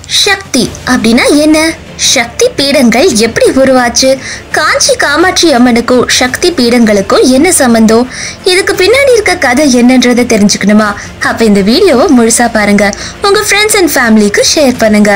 சக்தி அப்படின்னா என்ன சக்தி பீடங்கள் எப்படி உருவாச்சு காஞ்சி காமாட்சி அம்மனுக்கும் சக்தி பீடங்களுக்கும் என்ன சம்பந்தம் இதுக்கு பின்னாடி இருக்க கதை என்னன்றதை தெரிஞ்சுக்கணுமா அப்ப இந்த வீடியோவை முழுசா பாருங்க உங்க ஃப்ரெண்ட்ஸ் அண்ட் ஃபேமிலிக்கு ஷேர் பண்ணுங்க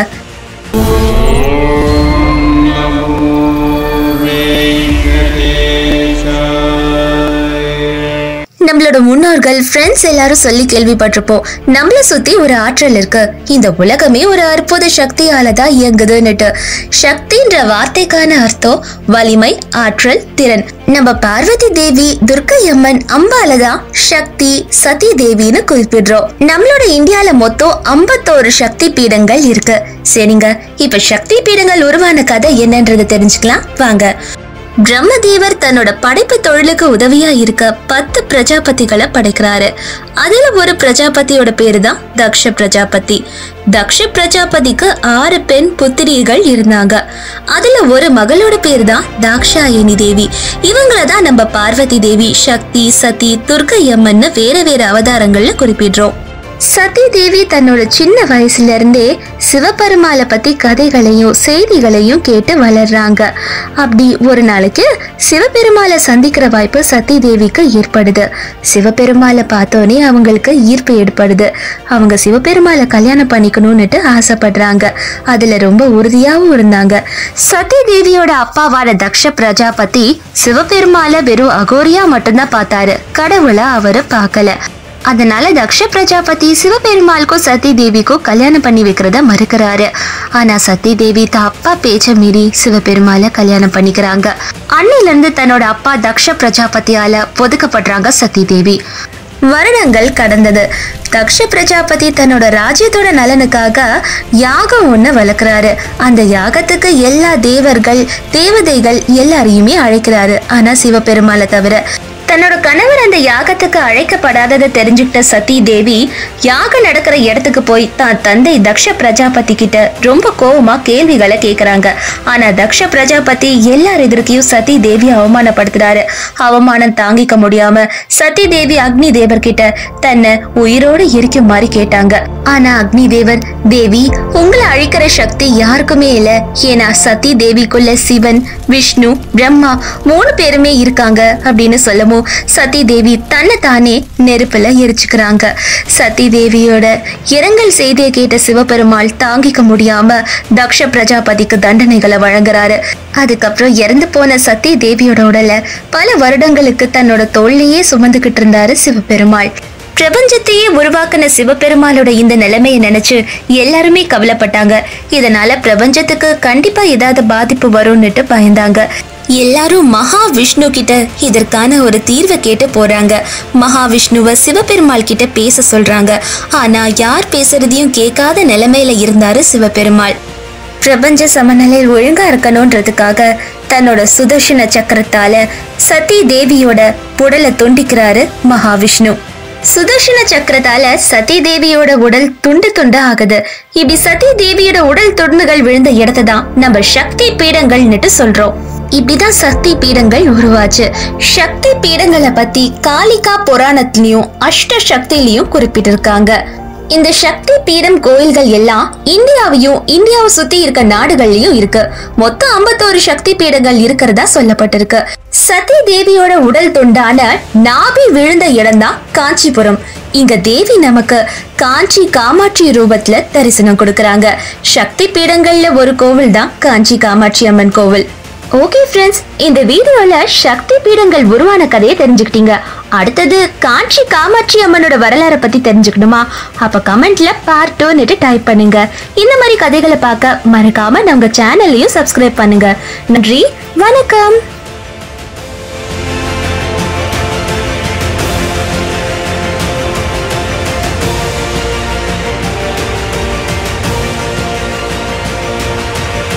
நம்மளோட முன்னோர்கள் ஃப்ரெண்ட்ஸ் எல்லாரும் சொல்லி கேள்விப்பட்டிருப்போம் நம்மள சுத்தி ஒரு ஆற்றல் இருக்கு இந்த உலகமே ஒரு அற்புத சக்தியால தான் இயங்குதுன்னுட்டு சக்தின்ற வார்த்தைக்கான அர்த்தம் வலிமை ஆற்றல் திறன் நம்ம பார்வதி தேவி துர்க்கை அம்மன் அம்பால தான் சக்தி சதி தேவின்னு குறிப்பிடுறோம் நம்மளோட இந்தியால மொத்தம் ஐம்பத்தோரு சக்தி பீடங்கள் இருக்கு சரிங்க இப்ப சக்தி பீடங்கள் உருவான கதை என்னன்றது தெரிஞ்சுக்கலாம் வாங்க பிரம்மதேவர் தன்னோட படைப்பு தொழிலுக்கு உதவியா இருக்க பத்து பிரஜாபதிகளை படைக்கிறாரு அதுல ஒரு பிரஜாபதியோட பேரு தான் தக்ஷ பிரஜாபதி தக்ஷ பிரஜாபதிக்கு ஆறு பெண் புத்திரிகள் இருந்தாங்க அதுல ஒரு மகளோட பேரு தான் தாக்ஷாயணி தேவி இவங்கள தான் நம்ம பார்வதி தேவி சக்தி சதி துர்க்கை அம்மன்னு வேற வேற அவதாரங்கள்ல குறிப்பிடுறோம் சதி தேவி தன்னோட சின்ன வயசுல இருந்தே சிவபெருமாளை பத்தி கதைகளையும் செய்திகளையும் கேட்டு வளர்றாங்க அப்படி ஒரு நாளைக்கு சிவபெருமாளை சந்திக்கிற வாய்ப்பு சதி தேவிக்கு ஏற்படுது சிவபெருமாளை பார்த்தோன்னே அவங்களுக்கு ஈர்ப்பு ஏற்படுது அவங்க சிவபெருமாளை கல்யாணம் பண்ணிக்கணும்னுட்டு ஆசைப்படுறாங்க அதுல ரொம்ப உறுதியாகவும் இருந்தாங்க சதி தேவியோட அப்பாவான தக்ஷ பிரஜாபதி சிவபெருமாளை வெறும் அகோரியா மட்டும்தான் பார்த்தாரு கடவுளை அவரு பார்க்கல அதனால தக்ஷ பிரஜாபதி சிவபெருமாளுக்கும் சதி தேவிக்கும் கல்யாணம் பண்ணி வைக்கிறத மறுக்கிறாரு ஆனா சதி தேவி தான் அப்பா பேச்ச மீறி சிவபெருமாளை கல்யாணம் பண்ணிக்கிறாங்க அன்னையில இருந்து தன்னோட அப்பா தக்ஷ பிரஜாபதியால ஒதுக்கப்படுறாங்க சதி தேவி வருடங்கள் கடந்தது தக்ஷ பிரஜாபதி தன்னோட ராஜ்யத்தோட நலனுக்காக யாகம் ஒண்ணு வளர்க்குறாரு அந்த யாகத்துக்கு எல்லா தேவர்கள் தேவதைகள் எல்லாரையுமே அழைக்கிறாரு ஆனா சிவபெருமாளை தவிர தன்னோட கணவர் அந்த யாகத்துக்கு அழைக்கப்படாததை தெரிஞ்சுக்கிட்ட சதி தேவி யாகம் நடக்கிற இடத்துக்கு போய் தான் தந்தை தக்ஷ பிரஜாபதி கிட்ட ரொம்ப கோவமா கேள்விகளை கேக்குறாங்க ஆனா தக்ஷ பிரஜாபதி எல்லார் எதிர்க்கையும் சதி தேவி அவமானப்படுத்துறாரு அவமானம் தாங்கிக்க முடியாம சதி தேவி அக்னி தேவர் கிட்ட தன்னை உயிரோடு எரிக்கும் மாதிரி கேட்டாங்க ஆனா அக்னி தேவர் தேவி உங்களை அழிக்கிற சக்தி யாருக்குமே இல்ல ஏன்னா சதி தேவிக்குள்ள சிவன் விஷ்ணு பிரம்மா மூணு பேருமே இருக்காங்க அப்படின்னு சொல்லவும் சதி தேவி தன்னை தானே நெருப்புல எரிச்சுக்கிறாங்க சதி தேவியோட இரங்கல் செய்தியை கேட்ட சிவபெருமாள் தாங்கிக்க முடியாம தக்ஷ பிரஜாபதிக்கு தண்டனைகளை வழங்குறாரு அதுக்கப்புறம் இறந்து போன சதி தேவியோட உடலை பல வருடங்களுக்கு தன்னோட தோல்லையே சுமந்துகிட்டு இருந்தாரு சிவபெருமாள் பிரபஞ்சத்தையே உருவாக்குன சிவபெருமாளோட இந்த நிலைமையை நினைச்சு எல்லாருமே கவலைப்பட்டாங்க இதனால பிரபஞ்சத்துக்கு கண்டிப்பா ஏதாவது பாதிப்பு வரும்னுட்டு பயந்தாங்க எல்லாரும் மகாவிஷ்ணு கிட்ட இதற்கான ஒரு தீர்வை கேட்டு போறாங்க மகாவிஷ்ணுவை சிவபெருமாள் கிட்ட பேச சொல்றாங்க ஆனா யார் பேசுறதையும் கேட்காத நிலைமையில இருந்தாரு சிவபெருமாள் பிரபஞ்ச சமநிலை ஒழுங்கா இருக்கணும்ன்றதுக்காக தன்னோட சுதர்ஷன சக்கரத்தால சதி தேவியோட புடலை துண்டிக்கிறாரு மகாவிஷ்ணு சுதர்ஷன சக்கரத்தால சதி தேவியோட உடல் துண்டு துண்டு ஆகுது இப்படி சதி தேவியோட உடல் துண்டுகள் விழுந்த இடத்தை தான் நம்ம சக்தி பீடங்கள்னுட்டு சொல்றோம் இப்படிதான் சக்தி பீடங்கள் உருவாச்சு சக்தி பீடங்களை பத்தி காளிகா புராணத்திலயும் அஷ்ட சக்திலையும் குறிப்பிட்டிருக்காங்க இந்த சக்தி பீடம் கோயில்கள் எல்லாம் இந்தியாவையும் இந்தியாவை சுத்தி இருக்க நாடுகள்லயும் இருக்கு மொத்தம் ஐம்பத்தோரு சக்தி பீடங்கள் இருக்கிறதா சொல்லப்பட்டிருக்கு சதி தேவியோட உடல் துண்டான நாபி விழுந்த இடம்தான் காஞ்சிபுரம் இங்க தேவி நமக்கு காஞ்சி காமாட்சி ரூபத்துல தரிசனம் கொடுக்கறாங்க சக்தி பீடங்கள்ல ஒரு கோவில் தான் காஞ்சி காமாட்சி அம்மன் கோவில் ஓகே ஃப்ரெண்ட்ஸ் இந்த வீடியோல சக்தி பீடங்கள் உருவான கதையை தெரிஞ்சுக்கிட்டீங்க அடுத்தது காஞ்சி காமாட்சி அம்மனோட வரலாறை பத்தி தெரிஞ்சுக்கணுமா அப்ப கமெண்ட்ல பார்ட் டூன்னுட்டு டைப் பண்ணுங்க இந்த மாதிரி கதைகளை பார்க்க மறக்காம நம்ம சேனல்லையும் சப்ஸ்கிரைப் பண்ணுங்க நன்றி வணக்கம்